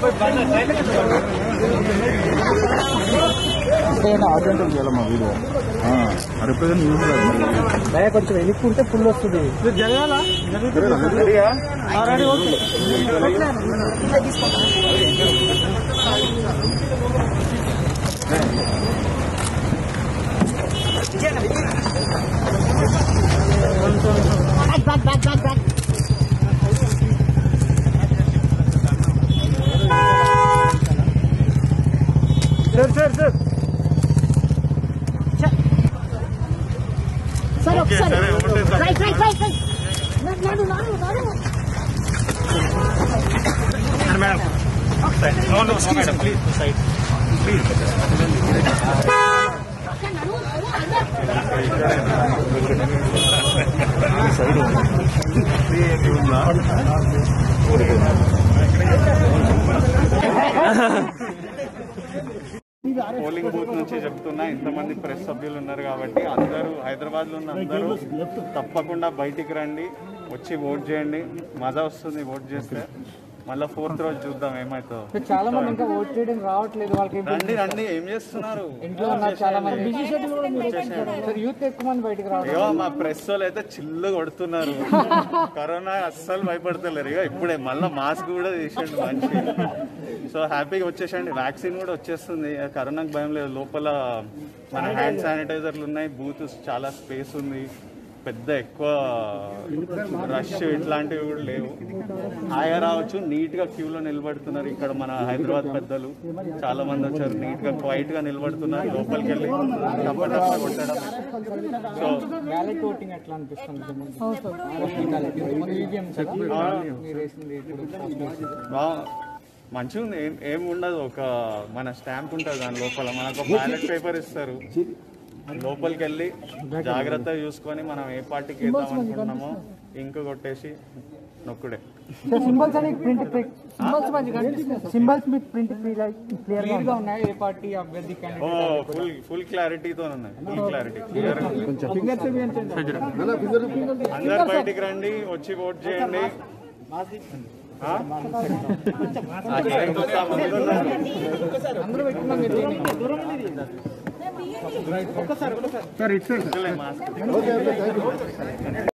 Urgent చేయాలమ్మా video represent news భయ కొంచెం వెనుక్కుంటే ఫుల్ వస్తుంది సార్ సార్ సార్ సరే ఒకసారి రైట్ రైట్ రైట్ రైట్ నాడు నాడు నాడు పోలింగ్ బూత్ నుంచి చెప్తున్నా ఇంతమంది ప్రెస్ సభ్యులు ఉన్నారు కాబట్టి అందరూ హైదరాబాద్ లో ఉన్న అందరూ తప్పకుండా బయటికి రండి వచ్చి ఓట్ చేయండి మజా వస్తుంది ఓట్ చేస్తే మళ్ళీ ఫోర్త్ రోజు చూద్దాం ఏమవుతుందో చాలా మంది ఇంకా ఓట్ చేయడం రావట్లేదు వాళ్ళకి రండి రండి ఏం చేస్తున్నారు ఇంట్లో ఉన్నారు చాలా మంది బిజీ షెడ్యూల్ కూడా మీరు సార్ యూత్ ఎక్కువ మంది బయటకు రావడం అయ్యో మా ప్రెస్ వాళ్ళు అయితే చిల్లు కొడుతున్నారు కరోనా అస్సలు భయపడతలేరు ఇగో ఇప్పుడే మళ్ళీ మాస్క్ కూడా తీసేయండి మంచి సో హ్యాపీగా వచ్చేసండి వ్యాక్సిన్ కూడా వచ్చేస్తుంది కరోనాకి భయం లేదు లోపల మన హ్యాండ్ శానిటైజర్లు ఉన్నాయి బూత్ చాలా స్పేస్ ఉంది పెద్ద ఎక్కువ రష్ ఇట్లాంటివి కూడా లేవు హాయిగా రావచ్చు నీట్ గా క్యూలో నిలబడుతున్నారు ఇక్కడ మన హైదరాబాద్ పెద్దలు చాలా మంది వచ్చారు నీట్ గా క్వైట్ గా నిలబడుతున్నారు లోపలికి వెళ్ళి టప్ప టప్ప కొట్టడం సో బ్యాలెట్ ఓటింగ్ ఎట్లా అనిపిస్తుంది పోస్టల్ బ్యాలెట్ ముందు ఈవీఎం మీరు వేసింది ఇప్పుడు బా మంచిగా ఉంది ఏం ఏం ఉండదు ఒక మన స్టాంప్ ఉంటుంది దాని లోపల మనకు ఒక బ్యాలెట్ పేపర్ ఇస్తారు లోపలికి వెళ్ళి జాగ్రత్తగా చూసుకొని మనం ఏ పార్టీకి వేద్దాం అనుకుంటున్నామో ఇంక కొట్టేసి నొక్కుడే సింబల్స్ అని ప్రింట్ సింబల్స్ మంచిగా సింబల్స్ మీ ప్రింట్ క్లియర్ గా ఉన్నాయి ఏ పార్టీ అభ్యర్థి ఓ ఫుల్ ఫుల్ క్లారిటీతో ఉన్నాయి ఫుల్ క్లారిటీ అందరు బయటికి రండి వచ్చి ఓట్ చేయండి ఆ? చూస్తా, ముందు ఉన్నారు. అందరూ పెట్టుకున్నాం మీరు ఇట్లే మాస్క్